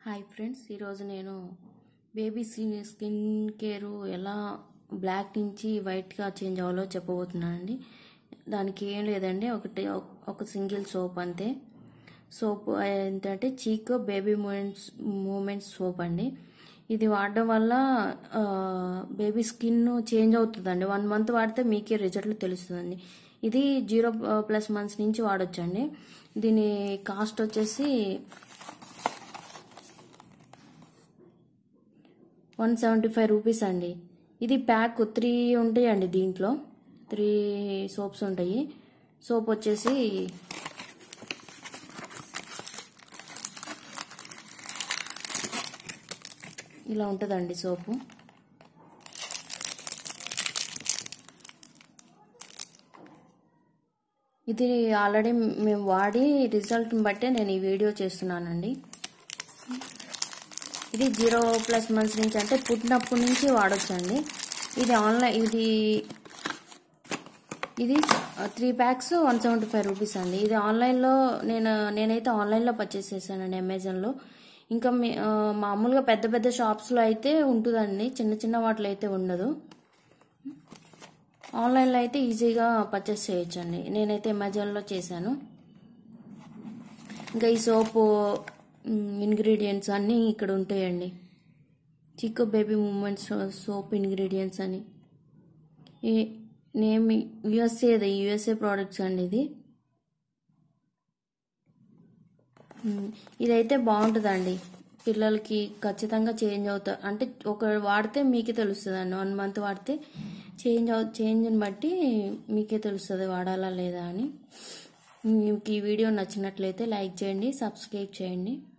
hi friends ఈరోజు నేను baby skin skin care ఎలా బ్లాక్ నుంచి వైట్గా చేంజ్ అవ్వాలో చెప్పబోతున్నానండి దానికి ఏం లేదండి ఒకటి ఒక సింగిల్ సోప్ అంతే సోప్ ఏంటంటే Chicco baby moments moments soap అండి ఇది వాడడం వల్ల బేబీ స్కిన్ చేంజ్ అవుతుందండి వన్ మంత్ వాడితే మీకే రిజల్ట్ తెలుస్తుందండి ఇది జీరో ప్లస్ మంత్స్ నుంచి వాడొచ్చండి దీని కాస్ట్ వచ్చేసి వన్ సెవెంటీ ఫైవ్ రూపీస్ అండి ఇది ప్యాక్ త్రీ ఉంటాయండి దీంట్లో త్రీ సోప్స్ ఉంటాయి సోప్ వచ్చేసి ఇలా ఉంటుందండి సోపు ఇది ఆల్రెడీ మేము వాడి రిజల్ట్ని బట్టే నేను ఈ వీడియో చేస్తున్నానండి ఇది జీరో ప్లస్ మంత్స్ నుంచి అంటే పుట్టినప్పటి నుంచి వాడొచ్చండి ఇది ఆన్లైన్ ఇది ఇది three packs one seventy five rupees అండి ఇది ఆన్లైన్లో నేను నేనైతే ఆన్లైన్లో పర్చేస్ చేశానండి అమెజాన్లో ఇంకా మామూలుగా పెద్ద పెద్ద షాప్స్లో అయితే ఉంటుందండి చిన్న చిన్న వాటిలో అయితే ఉండదు ఆన్లైన్లో అయితే ఈజీగా పర్చేస్ చేయొచ్చండి నేనైతే అమెజాన్లో చేశాను ఇంకా ఈ సోపు ఇంగ్రీడియంట్స్ అన్నీ ఇక్కడ ఉంటాయండి Chicco baby moments soap ingredients అని ఈ నేమ్ యుఎస్ఏది యుఎస్ఏ ప్రోడక్ట్స్ అండి ఇది ఇదైతే బాగుంటుందండి పిల్లలకి ఖచ్చితంగా చేంజ్ అవుతా అంటే ఒక వాడితే మీకే తెలుస్తుంది అండి వన్ మంత్ వాడితే చేంజ్ అవు చేంజ్ని బట్టి మీకే తెలుస్తుంది వాడాలా లేదా అని మీకు ఈ వీడియో నచ్చినట్లయితే లైక్ చేయండి సబ్స్క్రైబ్ చేయండి